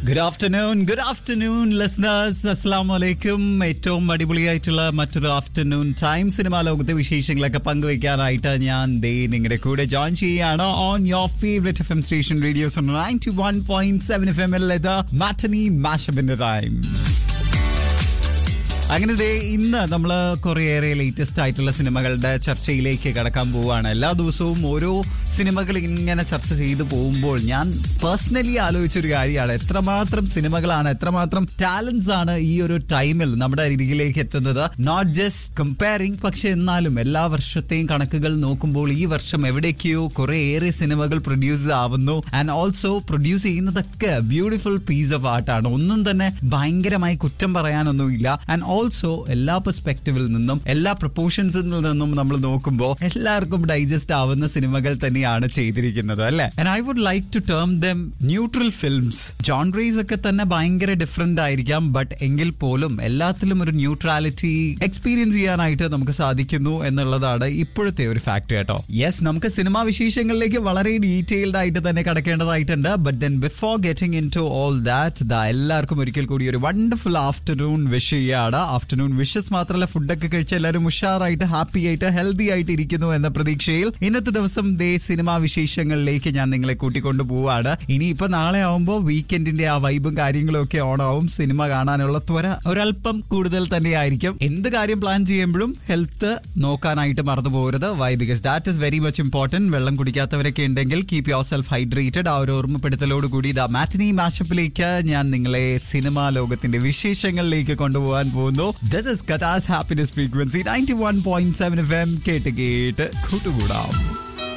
good afternoon good afternoon listeners അസ്സാം വലൈക്കും ഏറ്റവും അടിപൊളിയായിട്ടുള്ള മറ്റൊരു ആഫ്റ്റർനൂൺ ടൈം സിനിമാ ലോകത്തെ വിശേഷങ്ങളൊക്കെ പങ്കുവയ്ക്കാനായിട്ട് ഞാൻ ദേ നിങ്ങളുടെ കൂടെ ജോയിൻ ചെയ്യുകയാണ് on your favourite F M station radios ninety one point seven F M എൽ മാറ്റനി മാഷപ്പിന്റെ ടൈം അങ്ങനെ ദേ ഇന്ന് നമ്മൾ കുറേയേറെ ലേറ്റസ്റ്റ് ആയിട്ടുള്ള സിനിമകളുടെ ചർച്ചയിലേക്ക് കടക്കാൻ പോവുകയാണ് എല്ലാ ദിവസവും ഓരോ സിനിമകൾ ഇങ്ങനെ ചർച്ച ചെയ്തു പോകുമ്പോൾ ഞാൻ പേഴ്സണലി ആലോചിച്ചൊരു കാര്യമാണ് എത്രമാത്രം സിനിമകളാണ് എത്രമാത്രം ടാലൻസ് ആണ് ഈ ഒരു ടൈമിൽ നമ്മുടെ അരികിലേക്ക് എത്തുന്നത് നോട്ട് ജസ്റ്റ് കമ്പയറിംഗ് പക്ഷെ എന്നാലും എല്ലാ വർഷത്തെയും കണക്കുകൾ നോക്കുമ്പോൾ ഈ വർഷം എവിടേക്കോ കുറേയേറെ സിനിമകൾ പ്രൊഡ്യൂസ് ആവുന്നു ആൻഡ് ഓൾസോ പ്രൊഡ്യൂസ് ചെയ്യുന്നതൊക്കെ ബ്യൂട്ടിഫുൾ പീസ് ഓഫ് ആർട്ടാണ് ഒന്നും തന്നെ ഭയങ്കരമായി കുറ്റം പറയാനൊന്നുമില്ല ആൻഡ് ഓൾസോ എല്ലാ പെർസ്പെക്റ്റീവിൽ നിന്നും എല്ലാ പ്രൊപ്പോർഷൻസിൽ നിന്നും നമ്മൾ നോക്കുമ്പോൾ എല്ലാവർക്കും ഡൈജസ്റ്റ് ആവുന്ന സിനിമകൾ തന്നെയാണ് ചെയ്തിരിക്കുന്നത് അല്ലെ and I would like to term them neutral films genres ഒക്കെ തന്നെ ഭയങ്കര ഡിഫറെന്റ് ആയിരിക്കാം ബട്ട് എങ്കിൽ പോലും എല്ലാത്തിലും ഒരു ന്യൂട്രാലിറ്റി എക്സ്പീരിയൻസ് ചെയ്യാനായിട്ട് നമുക്ക് സാധിക്കുന്നു എന്നുള്ളതാണ് ഇപ്പോഴത്തെ ഒരു ഫാക്ട് കേട്ടോ യെസ് നമുക്ക് സിനിമാ വിശേഷങ്ങളിലേക്ക് വളരെ ഡീറ്റെയിൽഡ് ആയിട്ട് തന്നെ കിടക്കേണ്ടതായിട്ടുണ്ട് but then before getting into all that ദാറ്റ് ദാ എല്ലാവർക്കും ഒരിക്കൽ കൂടി ഒരു വണ്ടർഫുൾ ആഫ്റ്റർനൂൺ വിഷ് ചെയ്യാണ് ആഫ്റ്റർനൂൺ വിഷസ് മാത്രമല്ല ഫുഡൊക്കെ കഴിച്ച് എല്ലാവരും ഉഷാറായിട്ട് ഹാപ്പി ആയിട്ട് ഹെൽത്തി ആയിട്ട് ഇരിക്കുന്നു എന്ന പ്രതീക്ഷയിൽ ഇന്നത്തെ ദിവസം ദേ സിനിമാ വിശേഷങ്ങളിലേക്ക് ഞാൻ നിങ്ങളെ കൂട്ടിക്കൊണ്ടു പോവാണ് ഇനി ഇപ്പൊ നാളെ ആവുമ്പോൾ വീക്കെൻഡിന്റെ ആ വൈബും കാര്യങ്ങളും ഒക്കെ ഓണാവും സിനിമ കാണാനുള്ള ത്വര ഒരല്പം കൂടുതൽ തന്നെയായിരിക്കും എന്ത് കാര്യം പ്ലാൻ ചെയ്യുമ്പോഴും ഹെൽത്ത് നോക്കാനായിട്ട് മറന്നു പോകരുത് why because that is very much important വെള്ളം കുടിക്കാത്തവരൊക്കെ ഉണ്ടെങ്കിൽ കീപ് യുവർ സെൽഫ് ഹൈഡ്രേറ്റഡ് ആ ഒരു ഓർമ്മപ്പെടുത്തലോട് കൂടി ദ മാറ്റിനി മാഷപ്പിലേക്ക് ഞാൻ നിങ്ങളെ സിനിമാ ലോകത്തിന്റെ വിശേഷങ്ങളിലേക്ക് കൊണ്ടുപോകാൻ പോകുന്നു ദിസ് ഇസ് കഥാസ് happiness frequency ninety one point seven F എം കേട്ട് കേട്ട് കൂട്ടുകൂടാം